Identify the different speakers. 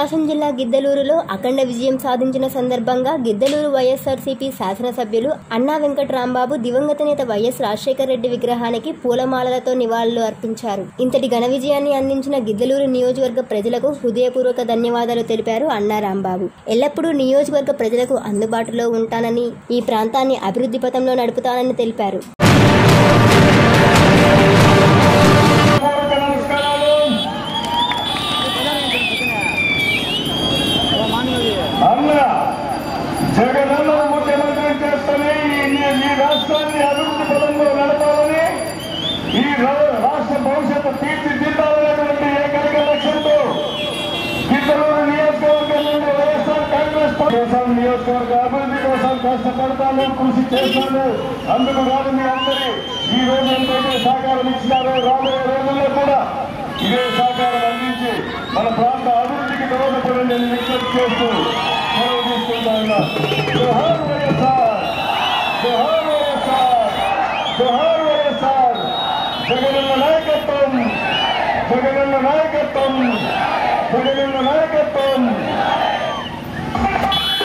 Speaker 1: ప్రకాశం జిల్లా గిద్దలూరులో అఖండ విజయం సాధించిన సందర్భంగా గిద్దలూరు వైఎస్ఆర్సీపీ శాసనసభ్యులు అన్నా వెంకట రాంబాబు దివంగత నేత వైఎస్ రాజశేఖర రెడ్డి విగ్రహానికి పూలమాలలతో నివాళులు అర్పించారు ఇంతటి ఘన విజయాన్ని అందించిన గిద్దలూరు నియోజకవర్గ ప్రజలకు హృదయపూర్వక ధన్యవాదాలు తెలిపారు అన్నా రాంబాబు ఎల్లప్పుడూ నియోజకవర్గ ప్రజలకు అందుబాటులో ఉంటానని ఈ ప్రాంతాన్ని అభివృద్ధి పథంలో నడుపుతానని తెలిపారు
Speaker 2: పూర్వక నమస్కారాలు అన్న జగనన్న ముఖ్యమంత్రి చేస్తేనే ఈ ఈ రాష్ట్రాన్ని అభివృద్ధి పదంలో నడపాలని ఈ రా- రాష్ట్ర భవిష్యత్తు తీర్చిదిద్దాలనేటువంటి ఏకైక లక్ష్యంతో గిద్దలూరు నియోజకవర్గం నుండి వైఎస్ఆర్ కాంగ్రెస్ పార్టీ కోసం నియోజకవర్గ అభివృద్ధి కోసం కష్టపడతాను కృషి చేస్తాను అందుకు కాదు మీ అందరి ఈ రోజు ఎంతైతే సహకారం ఇచ్చినారో రాబోయే రోజుల్లో కూడా ఇదే సహకారం అందించి మన ప్రాంత అభివృద్ధికి దోహదపడండి అని విజ్ఞప్తి చేస్తూ సెలవు తీసుకుంటా ఉన్నా జోహార్ వైఎస్ఆర్ జోహార్ వైఎస్ఆర్ జోహార్ వైఎస్ఆర్ జగనన్న నాయకత్వం జగనన్న నాయకత్వం జగనన్న